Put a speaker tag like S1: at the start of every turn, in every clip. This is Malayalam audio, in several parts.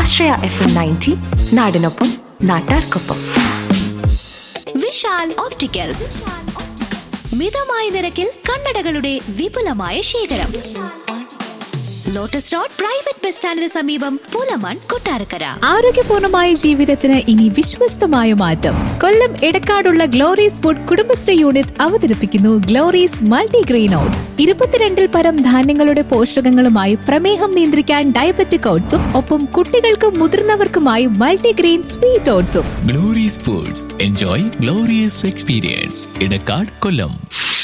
S1: ആശ്രയ എഫ് എം നയൻറ്റി നാടിനൊപ്പം നാട്ടാർക്കൊപ്പം
S2: വിശാൽ ഓപ്റ്റിക്കൽസ് മിതമായ നിരക്കിൽ കണ്ണടകളുടെ വിപുലമായ ശേഖരം ലോട്ടസ് റോഡ് പ്രൈവറ്റ് ബസ് സ്റ്റാൻഡിന് സമീപം പൂലമാൻ കൊട്ടാരക്കര
S3: ആരോഗ്യപൂർണമായ ജീവിതത്തിന് ഇനി വിശ്വസ്തമായ മാറ്റം കൊല്ലം എടക്കാടുള്ള ഗ്ലോറീസ് ഫുഡ് കുടുംബശ്രീ യൂണിറ്റ് അവതരിപ്പിക്കുന്നു ഗ്ലോറീസ് മൾട്ടിഗ്രെയിൻ ഓട്സ് ഇരുപത്തിരണ്ടിൽ പരം ധാന്യങ്ങളുടെ പോഷകങ്ങളുമായി പ്രമേഹം നിയന്ത്രിക്കാൻ ഡയബറ്റിക് ഓട്സും ഒപ്പം കുട്ടികൾക്കും മുതിർന്നവർക്കുമായി മൾട്ടിഗ്രെയിൻ സ്വീറ്റ് ഓട്സും
S4: Glory's foods enjoy glorious experience Edakkad Kollam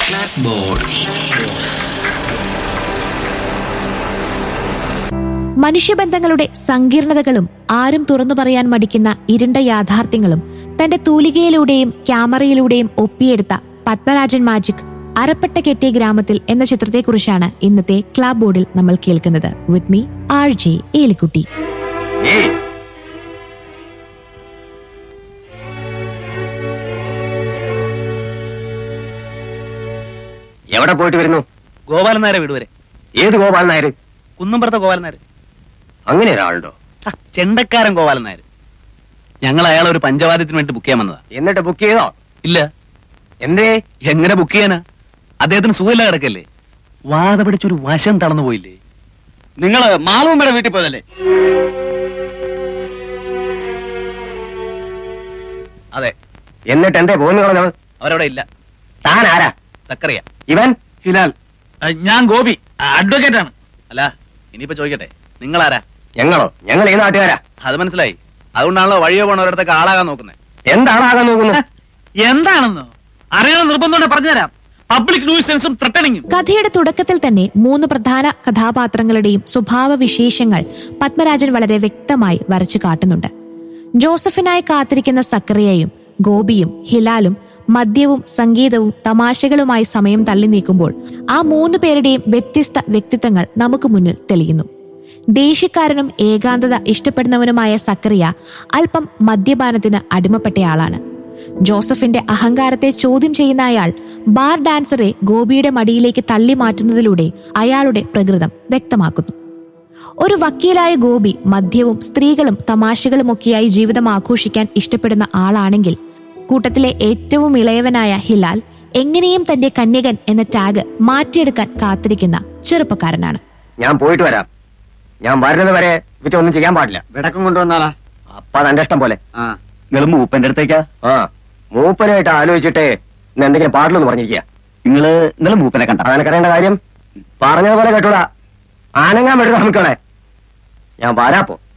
S2: മനുഷ്യബന്ധങ്ങളുടെ സങ്കീർണതകളും ആരും തുറന്നു പറയാൻ മടിക്കുന്ന ഇരുണ്ട യാഥാർത്ഥ്യങ്ങളും തന്റെ തൂലികയിലൂടെയും ക്യാമറയിലൂടെയും ഒപ്പിയെടുത്ത പത്മരാജൻ മാജിക് അരപ്പട്ട കെട്ടിയ ഗ്രാമത്തിൽ എന്ന ചിത്രത്തെക്കുറിച്ചാണ് ഇന്നത്തെ ക്ലാബ് ബോർഡിൽ നമ്മൾ കേൾക്കുന്നത് with me R J Elikutty
S5: ഏയ് എവിടെ പോയിട്ട് വരുന്നു
S6: ഗോപാലൻ നായരെ വീട് വരെ
S5: ഏത് ഗോപാൽ നായർ
S6: കുന്നുംപുറത്തെ ഗോപാലൻ നായർ
S5: അങ്ങനെ ഒരാളുണ്ടോ
S6: ആ, ചെണ്ടക്കാരൻ ഗോപാലൻ നായർ ഞങ്ങൾ അയാളെ ഒരു പഞ്ചവാദ്യത്തിന് വേണ്ടി ബുക്ക് ചെയ്യാൻ വന്നതാ
S5: എന്നിട്ട് ബുക്ക് ചെയ്തോ
S6: ഇല്ല
S5: എന്തേ
S6: എങ്ങനെ ബുക്ക് ചെയ്യാനാ അദ്ദേഹത്തിന് സുഖമില്ല കിടക്കല്ലേ വാത പിടിച്ചൊരു വശം തളർന്നു പോയില്ലേ
S7: നിങ്ങള് മാളുമ്മയുടെ വീട്ടിൽ പോയതല്ലേ
S6: അതെ
S5: എന്നിട്ട് എന്തേ പോന്നു കളഞ്ഞത്
S6: അവരവിടെ ഇല്ല
S5: താൻ ആരാ
S6: സക്കറിയ
S5: ഇവൻ
S7: ഹിലാൽ ഞാൻ ഗോപി അഡ്വക്കേറ്റ് ആണ്
S6: അല്ല ഇനിയിപ്പോ ചോദിക്കട്ടെ നിങ്ങളാരാ
S5: ഞങ്ങളോ ഞങ്ങൾ ഈ നാട്ടുകാരാ
S6: അത് മനസ്സിലായി അതുകൊണ്ടാണല്ലോ വഴിയോ പോണവരടുത്തൊക്കെ ആളാകാൻ നോക്കുന്നത്
S5: എന്താണാകാൻ നോക്കുന്നു
S7: എന്താണെന്നോ അറിയണം നിർബന്ധം പറഞ്ഞുതരാം പബ്ലിക് ന്യൂസൻസും ത്രട്ടണിങ്ങും
S2: കഥയുടെ തുടക്കത്തിൽ തന്നെ മൂന്ന് പ്രധാന കഥാപാത്രങ്ങളുടെയും സ്വഭാവ വിശേഷങ്ങൾ പത്മരാജൻ വളരെ വ്യക്തമായി വരച്ചു കാട്ടുന്നുണ്ട് ജോസഫിനായി കാത്തിരിക്കുന്ന സക്കറിയയും ഗോപിയും ഹിലാലും മദ്യവും സംഗീതവും തമാശകളുമായി സമയം തള്ളി നീക്കുമ്പോൾ ആ മൂന്ന് പേരുടെയും വ്യത്യസ്ത വ്യക്തിത്വങ്ങൾ നമുക്ക് മുന്നിൽ തെളിയുന്നു ദേഷ്യക്കാരനും ഏകാന്തത ഇഷ്ടപ്പെടുന്നവനുമായ സക്കറിയ അല്പം മദ്യപാനത്തിന് അടിമപ്പെട്ടയാളാണ് ജോസഫിന്റെ അഹങ്കാരത്തെ ചോദ്യം ചെയ്യുന്ന അയാൾ ബാർ ഡാൻസറെ ഗോപിയുടെ മടിയിലേക്ക് തള്ളി മാറ്റുന്നതിലൂടെ അയാളുടെ പ്രകൃതം വ്യക്തമാക്കുന്നു ഒരു വക്കീലായ ഗോപി മദ്യവും സ്ത്രീകളും തമാശകളുമൊക്കെയായി ജീവിതം ആഘോഷിക്കാൻ ഇഷ്ടപ്പെടുന്ന ആളാണെങ്കിൽ കൂട്ടത്തിലെ ഏറ്റവും ഇളയവനായ ഹിലാൽ എങ്ങനെയും തന്റെ കന്യകൻ എന്ന ടാഗ് മാറ്റിയെടുക്കാൻ കാത്തിരിക്കുന്ന ചെറുപ്പക്കാരനാണ്
S5: ഞാൻ പോയിട്ട് വരാം ഞാൻ വരുന്നത് വരെ ഇവറ്റ ഒന്നും ചെയ്യാൻ പാടില്ല
S7: വിടക്കം കൊണ്ടുവന്നാളാ
S5: അപ്പ അതെന്റെ ഇഷ്ടം പോലെ
S7: ആ നിങ്ങൾ മൂപ്പന്റെ അടുത്തേക്കാ
S5: ആ മൂപ്പനായിട്ട് ആലോചിച്ചിട്ട് ഇന്ന് എന്തെങ്കിലും പാടില്ലെന്ന് പറഞ്ഞിരിക്കുക
S7: നിങ്ങള് ഇന്നലെ മൂപ്പനെ കണ്ട
S5: അതെനിക്കറിയേണ്ട കാര്യം പറഞ്ഞതുപോലെ കേട്ടൂടാ ആനങ്ങാൻ വിടുക നമുക്കളെ ഞാൻ വരാപ്പോ